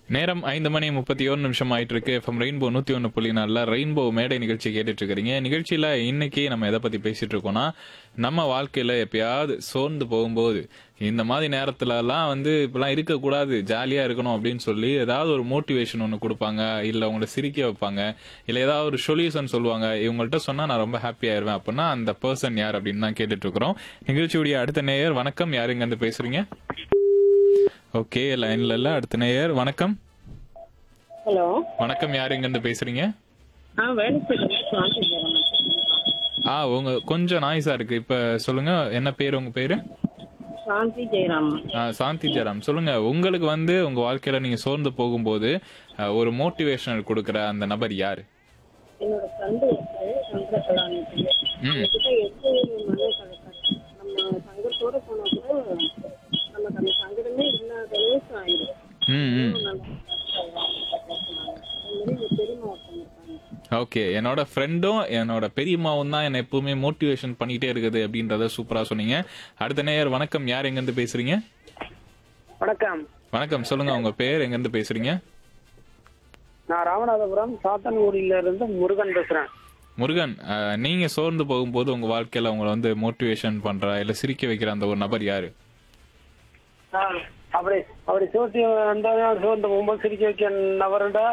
நேரம் ஐந்து மணி முப்பத்தி ஒரு நிமிஷம் ஆயிட்டு இருக்கு எஃப்எம் ரெயின்போ நூத்தி ஒன்று புள்ளி நாலில் ரெயின்போ மேடை நிகழ்ச்சி கேட்டுட்டு இருக்கிறீங்க நிகழ்ச்சியில இன்னைக்கு நம்ம எதை பத்தி பேசிட்டு இருக்கோம்னா நம்ம வாழ்க்கையில எப்பயாவது சோர்ந்து போகும்போது இந்த மாதிரி நேரத்துல எல்லாம் வந்து இப்பெல்லாம் இருக்கக்கூடாது ஜாலியா இருக்கணும் அப்படின்னு சொல்லி ஏதாவது ஒரு மோட்டிவேஷன் ஒன்று கொடுப்பாங்க இல்ல உங்களை சிரிக்க வைப்பாங்க இல்ல ஏதாவது ஒரு சொல்யூஷன் சொல்லுவாங்க இவங்கள்ட்ட சொன்னா நான் ரொம்ப ஹாப்பி ஆயிருவேன் அப்படின்னா அந்த பர்சன் யார் அப்படின்னு தான் கேட்டுட்டு இருக்கிறோம் நிகழ்ச்சியுடைய அடுத்த நேயர் வணக்கம் யார் இங்க இருந்து பேசுறீங்க ஓகே லைன்ல இல்ல அடுத்த நேயர் வணக்கம் ஹலோ வணக்கம் யார் எங்க இருந்து பேசுறீங்க ஆ வேலைப்பேட்டில சாந்தி ஜெயராமன் ஆ உங்க கொஞ்சம் நாய்ஸா இருக்கு இப்ப சொல்லுங்க என்ன பேர் உங்க பேரு சாந்தி ஜெயராமன் ஆ, சாந்தி ஜெராம் சொல்லுங்க உங்களுக்கு வந்து உங்க வாழ்க்கையில நீங்க சோர்ந்து போகும்போது ஆ, ஒரு மோட்டிவேஷனல் கொடுக்கற அந்த நபர் யாரு என்னோட ஃப்ரெண்டு ஒருத்தர் சந்திரகலான்னு ம். அவங்ககிட்ட எப்போ மனு கலக்காது நம்ம சங்கத்தோட போனா கூட நமக்கு அந்த சங்கடமே இல்லாத அளவுக்கு ஆயிடும் ம் ம் நல்லா பேசுனாங்க. அது மாதிரி எங்க பெரியம்மா ஒருத்தவங்க இருக்காங்க ஓகே என்னோட ஃப்ரெண்டும் என்னோட பெரியம்மாவும் தான் என்னை எப்பவுமே மோட்டிவேஷன் பண்ணிட்டே இருக்குது அப்படின்றத சூப்பரா சொன்னீங்க அடுத்த நேயர் வணக்கம் யார் எங்க இருந்து பேசுறீங்க வணக்கம் வணக்கம் சொல்லுங்க உங்க பேர் எங்க இருந்து பேசுறீங்க நான் ராமநாதபுரம் சாத்தன்கூடியில இருந்து முருகன் பேசுறேன் முருகன் ஆ, நீங்க சோர்ந்து போகும்போது உங்க வாழ்க்கையில உங்களை வந்து மோட்டிவேஷன் பண்ற இல்ல சிரிக்க வைக்கிற அந்த ஒரு நபர் யாரு ஆ, அப்படி அப்படி சோர்த்தி அந்த சோர்ந்து போகும்போது சிரிக்க வைக்க நபருடா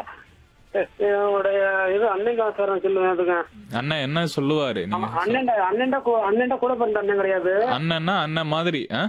என்னுடைய இது அன்னைக்காசாரம் சொல்லுவேன் அதுங்க அண்ணன் என்ன சொல்லுவாரு நீங்க ஆமா அண்ணன்டா அண்ணன்டா கூ- அண்ணன்டா கூட பிறந்த அண்ணன் கிடையாது அண்ணன்னா அண்ணன் மாதிரி ஆ?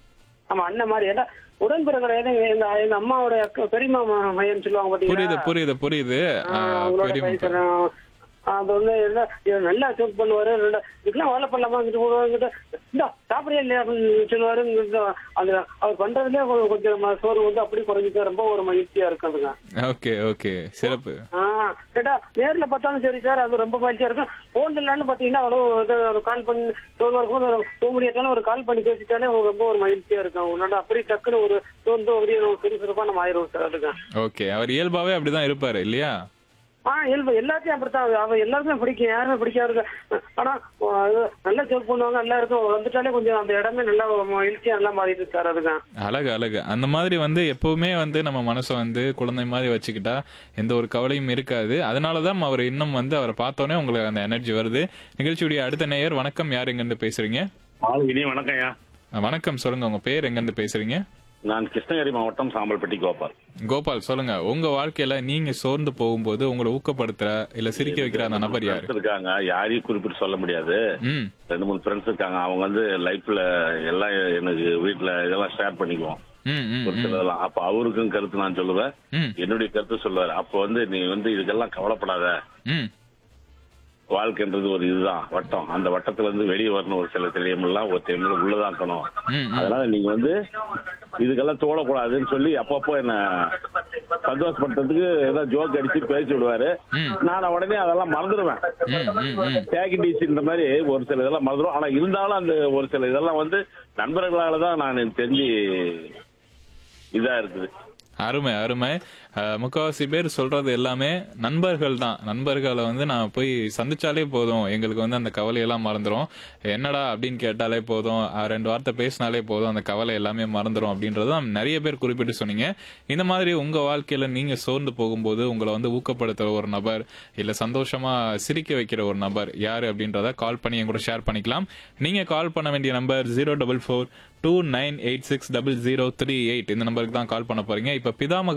ஆமா அண்ணன் மாதிரி ஏன்னா உடன்பிற கிடையாது எங்க எங்க அம்மாவோட அக்கா- பெரியம்மா ம- மையன்னு சொல்லுவாங்க புரியுது பாத்தீங்களா புரியுது புரியுது ஆ, ஆ, அவங்களோட பெரிய வயசு அது வந்து என்ன, இவர் நல்லா சோக் பண்ணுவாரு நல்லா இதுக்கெல்லாம் வேலை பண்ணலாமா இங்கிட்டு போடுவாங்க இந்த சாப்பிடவே இல்லையா அப்படின்னு சொல்லுவாரு இங்கிட்டு அது அவர் பண்றதுலயே கொ- கொஞ்சம் ம- சோறு வந்து அப்படி குறைஞ்சிட்டு ரொம்ப ஒரு மகிழ்ச்சியா இருக்குதுங்க ஓகே ஓகே சிறப்பு ஆஹ் கேட்டா நேர்ல பார்த்தாலும் சரி சார் அது ரொம்ப மகிழ்ச்சியா இருக்கும் போன் இல்லைன்னு பாத்தீங்கன்னா அவ்வளவு கால் பண்ணி சோர்வா இருக்கும் போக முடியாதாலும் ஒரு கால் பண்ணி பேசிட்டாலே அவங்க ரொம்ப ஒரு மகிழ்ச்சியா இருக்கும் உன்னோட அப்படி டக்குன்னு ஒரு சோர்ந்து அப்படியே சுறுசுறுப்பா நம்ம ஆயிரும் சார் அதுக்கு ஓகே அவர் இயல்பாவே அப்படிதான் இருப்பாரு இல்லையா ஆ இயல்பு எல்லாத்தையும் அப்படித்தான் அவ எல்லாருக்குமே பிடிக்கும் யாருமே பிடிக்காது ஆனா அது நல்லா ஜோக் பண்ணுவாங்க நல்லா இருக்கும் வந்துட்டாலே கொஞ்சம் அந்த இடமே நல்லா மகிழ்ச்சியா நல்லா மாறிட்டு இருக்காரு அதுதான் அழகு அழகு அந்த மாதிரி வந்து எப்பவுமே வந்து நம்ம மனசை வந்து குழந்தை மாதிரி வச்சுக்கிட்டா எந்த ஒரு கவலையும் இருக்காது அதனாலதான் அவர் இன்னும் வந்து அவரை பார்த்தோன்னே உங்களுக்கு அந்த எனர்ஜி வருது நிகழ்ச்சியுடைய அடுத்த நேயர் வணக்கம் யார் எங்க இருந்து பேசுறீங்க இனி வணக்கம்யா ஆ, வணக்கம் சொல்லுங்க உங்க பேர் எங்க இருந்து பேசுறீங்க நான் கிருஷ்ணகிரி மாவட்டம் சாம்பல்பட்டி கோபால் கோபால் சொல்லுங்க உங்க வாழ்க்கையில நீங்க சோர்ந்து போகும்போது உங்களை ஊக்கப்படுத்துற இல்ல சிரிக்க வைக்கிற அந்த நபர் யாரு Friends இருக்காங்க யாரையும் குறிப்பிட்டு சொல்ல முடியாது ம் ரெண்டு மூணு ஃப்ரெண்ட்ஸ் இருக்காங்க அவங்க வந்து லைஃப்ல எல்லாம் எனக்கு வீட்ல இதெல்லாம் ஷேர் பண்ணிக்குவோம் ம் ம் ஒரு சிலதெல்லாம் அப்ப அவருக்கும் கருத்து நான் சொல்லுவேன் ம் என்னுடைய கருத்து சொல்லுவாரு அப்ப வந்து நீ வந்து இதுக்கெல்லாம் கவலைப்படாத ம் வாழ்க்கைன்றது ஒரு இதுதான் வட்டம் அந்த வட்டத்துல இருந்து வெளியே வரணும் ஒரு சில தெரியுமெல்லாம் ஒரு தெரியும் உள்ளதாக்கணும் ம், ம். அதனால நீங்க வந்து இதுக்கெல்லாம் தோடக்கூடாதுன்னு சொல்லி அப்பப்போ என்ன சந்தோஷப்படுத்துறதுக்கு ஏதாவது ஜோக் அடிச்சு பேசி விடுவாரு ம். நான் உடனே அதெல்லாம் மறந்துடுவேன் ம் ம் ம் டேக் இந்த மாதிரி ஒரு சில இதெல்லாம் மறந்துடும் ஆனா இருந்தாலும் அந்த ஒரு சில இதெல்லாம் வந்து நண்பர்களால தான் நான் தெரிஞ்சு இதா இருக்குது அருமை அருமை அஹ், முக்காவாசி பேர் சொல்றது எல்லாமே நண்பர்கள் தான் நண்பர்களை வந்து நான் போய் சந்திச்சாலே போதும் எங்களுக்கு வந்து அந்த கவலையெல்லாம் மறந்துடும் என்னடா அப்படின்னு கேட்டாலே போதும் அஹ், ரெண்டு வார்த்தை பேசினாலே போதும் அந்த கவலை எல்லாமே மறந்துடும் அப்படின்றது தான் நிறைய பேர் குறிப்பிட்டு சொன்னீங்க இந்த மாதிரி உங்க வாழ்க்கையில நீங்க சோர்ந்து போகும்போது உங்களை வந்து ஊக்கப்படுத்துற ஒரு நபர் இல்ல சந்தோஷமா சிரிக்க வைக்கிற ஒரு நபர் யாரு அப்படின்றத கால் பண்ணி என் கூட ஷேர் பண்ணிக்கலாம் நீங்க கால் பண்ண வேண்டிய number zero double four two nine eight six double zero three eight இந்த நம்பருக்கு தான் கால் பண்ண போறீங்க இப்ப பிதாமக